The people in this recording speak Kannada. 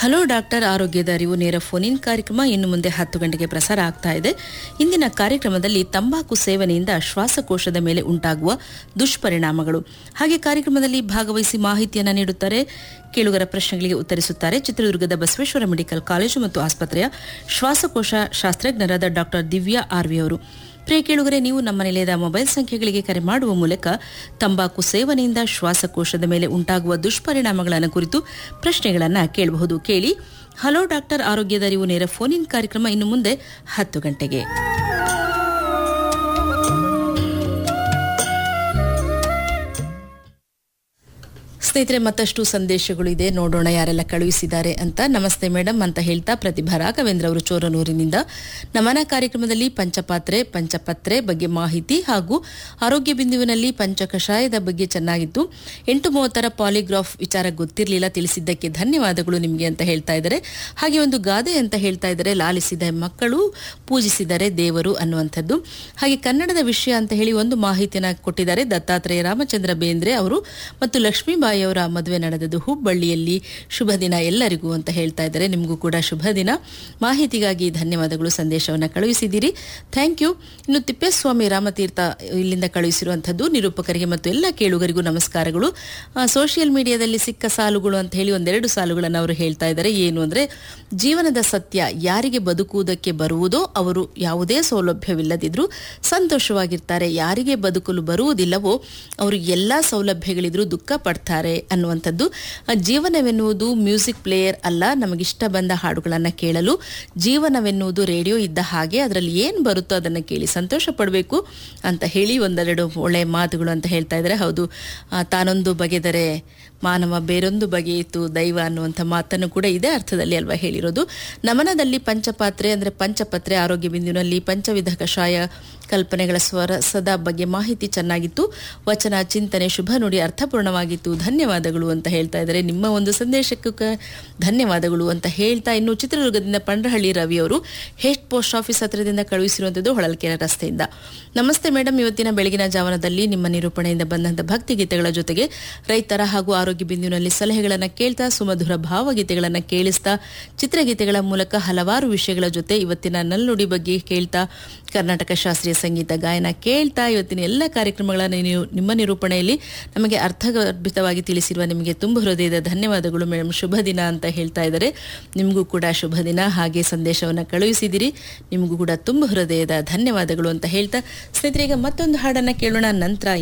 ಹಲೋ ಡಾಕ್ಟರ್ ಆರೋಗ್ಯದ ಅರಿವು ನೇರ ಫೋನ್ ಇನ್ ಕಾರ್ಯಕ್ರಮ ಇನ್ನು ಮುಂದೆ ಹತ್ತು ಗಂಟೆಗೆ ಪ್ರಸಾರ ಆಗ್ತಾ ಇದೆ ಇಂದಿನ ಕಾರ್ಯಕ್ರಮದಲ್ಲಿ ತಂಬಾಕು ಸೇವನೆಯಿಂದ ಶ್ವಾಸಕೋಶದ ಮೇಲೆ ಉಂಟಾಗುವ ದುಷ್ಪರಿಣಾಮಗಳು ಹಾಗೆ ಕಾರ್ಯಕ್ರಮದಲ್ಲಿ ಭಾಗವಹಿಸಿ ಮಾಹಿತಿಯನ್ನು ನೀಡುತ್ತಾರೆ ಕೇಳುಗರ ಪ್ರಶ್ನೆಗಳಿಗೆ ಉತ್ತರಿಸುತ್ತಾರೆ ಚಿತ್ರದುರ್ಗದ ಬಸವೇಶ್ವರ ಮೆಡಿಕಲ್ ಕಾಲೇಜು ಮತ್ತು ಆಸ್ಪತ್ರೆಯ ಶ್ವಾಸಕೋಶ ಶಾಸ್ತ್ರಜ್ಞರಾದ ಡಾಕ್ಟರ್ ದಿವ್ಯಾ ಆರ್ವಿ ಅವರು ಪ್ರಿಯ ಕೇಳುಗರೆ ನೀವು ನಮ್ಮ ನಿಲಯದ ಮೊಬೈಲ್ ಸಂಖ್ಯೆಗಳಿಗೆ ಕರೆ ಮಾಡುವ ಮೂಲಕ ತಂಬಾಕು ಸೇವನೆಯಿಂದ ಶ್ವಾಸಕೋಶದ ಮೇಲೆ ಉಂಟಾಗುವ ದುಷ್ಪರಿಣಾಮಗಳನ್ನು ಕುರಿತು ಪ್ರಶ್ನೆಗಳನ್ನು ಕೇಳಬಹುದು ಕೇಳಿ ಹಲೋ ಡಾಕ್ಟರ್ ಆರೋಗ್ಯದ ಅರಿವು ನೇರ ಫೋನ್ ಇನ್ ಕಾರ್ಯಕ್ರಮ ಇನ್ನು ಮುಂದೆ ಹತ್ತು ಗಂಟೆಗೆ ಸ್ನೇಹಿತರೆ ಮತ್ತಷ್ಟು ಸಂದೇಶಗಳು ಇದೆ ನೋಡೋಣ ಯಾರೆಲ್ಲ ಕಳುಹಿಸಿದ್ದಾರೆ ಅಂತ ನಮಸ್ತೆ ಮೇಡಮ್ ಅಂತ ಹೇಳ್ತಾ ಪ್ರತಿಭಾ ರಾಘವೇಂದ್ರ ಅವರು ಚೋರನೂರಿನಿಂದ ನಮನ ಕಾರ್ಯಕ್ರಮದಲ್ಲಿ ಪಂಚಪಾತ್ರೆ ಪಂಚಪತ್ರೆ ಬಗ್ಗೆ ಮಾಹಿತಿ ಹಾಗೂ ಆರೋಗ್ಯ ಬಿಂದುವಿನಲ್ಲಿ ಪಂಚ ಕಷಾಯದ ಬಗ್ಗೆ ಚೆನ್ನಾಗಿತ್ತು ಎಂಟು ಮೂವತ್ತರ ಪಾಲಿಗ್ರಾಫ್ ವಿಚಾರ ಗೊತ್ತಿರಲಿಲ್ಲ ತಿಳಿಸಿದ್ದಕ್ಕೆ ಧನ್ಯವಾದಗಳು ನಿಮಗೆ ಅಂತ ಹೇಳ್ತಾ ಇದ್ದಾರೆ ಹಾಗೆ ಒಂದು ಗಾದೆ ಅಂತ ಹೇಳ್ತಾ ಇದ್ದಾರೆ ಲಾಲಿಸಿದ ಮಕ್ಕಳು ಪೂಜಿಸಿದರೆ ದೇವರು ಅನ್ನುವಂಥದ್ದು ಹಾಗೆ ಕನ್ನಡದ ವಿಷಯ ಅಂತ ಹೇಳಿ ಒಂದು ಮಾಹಿತಿಯನ್ನು ಕೊಟ್ಟಿದ್ದಾರೆ ದತ್ತಾತ್ರೇಯ ರಾಮಚಂದ್ರ ಬೇಂದ್ರೆ ಅವರು ಮತ್ತು ಲಕ್ಷ್ಮೀಬಾಯಿ ಅವರ ಮದುವೆ ನಡೆದದ್ದು ಹುಬ್ಬಳ್ಳಿಯಲ್ಲಿ ಶುಭ ದಿನ ಎಲ್ಲರಿಗೂ ಅಂತ ಹೇಳ್ತಾ ಇದ್ದಾರೆ ನಿಮಗೂ ಕೂಡ ಶುಭ ದಿನ ಮಾಹಿತಿಗಾಗಿ ಧನ್ಯವಾದಗಳು ಸಂದೇಶವನ್ನು ಕಳುಹಿಸಿದ್ದೀರಿ ಥ್ಯಾಂಕ್ ಯು ಇನ್ನು ತಿಪ್ಪೇಸ್ವಾಮಿ ರಾಮತೀರ್ಥ ಇಲ್ಲಿಂದ ಕಳುಹಿಸಿರುವಂಥದ್ದು ನಿರೂಪಕರಿಗೆ ಮತ್ತು ಎಲ್ಲ ಕೇಳುಗರಿಗೂ ನಮಸ್ಕಾರಗಳು ಸೋಷಿಯಲ್ ಮೀಡಿಯಾದಲ್ಲಿ ಸಿಕ್ಕ ಸಾಲುಗಳು ಅಂತ ಹೇಳಿ ಒಂದೆರಡು ಸಾಲುಗಳನ್ನು ಅವರು ಹೇಳ್ತಾ ಇದ್ದಾರೆ ಏನು ಅಂದರೆ ಜೀವನದ ಸತ್ಯ ಯಾರಿಗೆ ಬದುಕುವುದಕ್ಕೆ ಬರುವುದೋ ಅವರು ಯಾವುದೇ ಸೌಲಭ್ಯವಿಲ್ಲದಿದ್ರೂ ಸಂತೋಷವಾಗಿರ್ತಾರೆ ಯಾರಿಗೆ ಬದುಕಲು ಬರುವುದಿಲ್ಲವೋ ಅವರು ಎಲ್ಲ ಸೌಲಭ್ಯಗಳಿದ್ರೂ ದುಃಖ ಪಡ್ತಾರೆ ಅನ್ನುವಂಥದ್ದು ಜೀವನವೆನ್ನುವುದು ಮ್ಯೂಸಿಕ್ ಪ್ಲೇಯರ್ ಅಲ್ಲ ನಮಗಿಷ್ಟ ಬಂದ ಹಾಡುಗಳನ್ನು ಕೇಳಲು ಜೀವನವೆನ್ನುವುದು ರೇಡಿಯೋ ಇದ್ದ ಹಾಗೆ ಅದರಲ್ಲಿ ಏನು ಬರುತ್ತೋ ಅದನ್ನು ಕೇಳಿ ಸಂತೋಷ ಪಡಬೇಕು ಅಂತ ಹೇಳಿ ಒಂದೆರಡು ಒಳ್ಳೆಯ ಮಾತುಗಳು ಅಂತ ಹೇಳ್ತಾ ಇದ್ದಾರೆ ಹೌದು ತಾನೊಂದು ಬಗೆದರೆ ಮಾನವ ಬೇರೊಂದು ಬಗೆಯಿತು ದೈವ ಅನ್ನುವಂಥ ಮಾತನ್ನು ಕೂಡ ಇದೇ ಅರ್ಥದಲ್ಲಿ ಅಲ್ವಾ ಹೇಳಿರೋದು ನಮನದಲ್ಲಿ ಪಂಚಪಾತ್ರೆ ಅಂದರೆ ಪಂಚಪತ್ರೆ ಆರೋಗ್ಯ ಬಿಂದುವಿನಲ್ಲಿ ಪಂಚವಿಧ ಕಷಾಯ ಕಲ್ಪನೆಗಳ ಸ್ವರಸದ ಬಗ್ಗೆ ಮಾಹಿತಿ ಚೆನ್ನಾಗಿತ್ತು ವಚನ ಚಿಂತನೆ ಶುಭ ನುಡಿ ಅರ್ಥಪೂರ್ಣವಾಗಿತ್ತು ಧನ್ಯವಾದಗಳು ಅಂತ ಹೇಳ್ತಾ ಇದ್ದಾರೆ ನಿಮ್ಮ ಒಂದು ಸಂದೇಶಕ್ಕೂ ಧನ್ಯವಾದಗಳು ಅಂತ ಹೇಳ್ತಾ ಇನ್ನು ಚಿತ್ರದುರ್ಗದಿಂದ ಪಂಡ್ರಹಳ್ಳಿ ರವಿ ಅವರು ಹೆಡ್ ಪೋಸ್ಟ್ ಆಫೀಸ್ ಹತ್ರದಿಂದ ಕಳುಹಿಸಿರುವಂಥದ್ದು ಹೊಳಲ್ಕೆರೆ ರಸ್ತೆಯಿಂದ ನಮಸ್ತೆ ಮೇಡಮ್ ಇವತ್ತಿನ ಬೆಳಗಿನ ಜಾವನದಲ್ಲಿ ನಿಮ್ಮ ನಿರೂಪಣೆಯಿಂದ ಬಂದಂಥ ಭಕ್ತಿಗೀತೆಗಳ ಜೊತೆಗೆ ರೈತರ ಹಾಗೂ ಆರೋಗ್ಯ ಬಿಂದುವಿನಲ್ಲಿ ಸಲಹೆಗಳನ್ನು ಕೇಳ್ತಾ ಸುಮಧುರ ಭಾವಗೀತೆಗಳನ್ನು ಕೇಳಿಸ್ತಾ ಚಿತ್ರಗೀತೆಗಳ ಮೂಲಕ ಹಲವಾರು ವಿಷಯಗಳ ಜೊತೆ ಇವತ್ತಿನ ನಲ್ನುಡಿ ಬಗ್ಗೆ ಕೇಳ್ತಾ ಕರ್ನಾಟಕ ಶಾಸ್ತ್ರೀಯ ಸಂಗೀತ ಗಾಯನ ಕೇಳ್ತಾ ಇವತ್ತಿನ ಎಲ್ಲ ಕಾರ್ಯಕ್ರಮಗಳನ್ನು ನೀವು ನಿಮ್ಮ ನಿರೂಪಣೆಯಲ್ಲಿ ನಮಗೆ ಅರ್ಥಗರ್ಭಿತವಾಗಿ ತಿಳಿಸಿರುವ ನಿಮಗೆ ತುಂಬ ಹೃದಯದ ಧನ್ಯವಾದಗಳು ಮೇಡಮ್ ಶುಭ ದಿನ ಅಂತ ಹೇಳ್ತಾ ಇದ್ದಾರೆ ನಿಮಗೂ ಕೂಡ ಶುಭ ದಿನ ಹಾಗೆ ಸಂದೇಶವನ್ನು ಕಳುಹಿಸಿದಿರಿ ನಿಮಗೂ ಕೂಡ ತುಂಬ ಹೃದಯದ ಧನ್ಯವಾದಗಳು ಅಂತ ಹೇಳ್ತಾ ಸ್ನೇಹಿತರೆ ಈಗ ಮತ್ತೊಂದು ಹಾಡನ್ನು ಕೇಳೋಣ ನಂತರ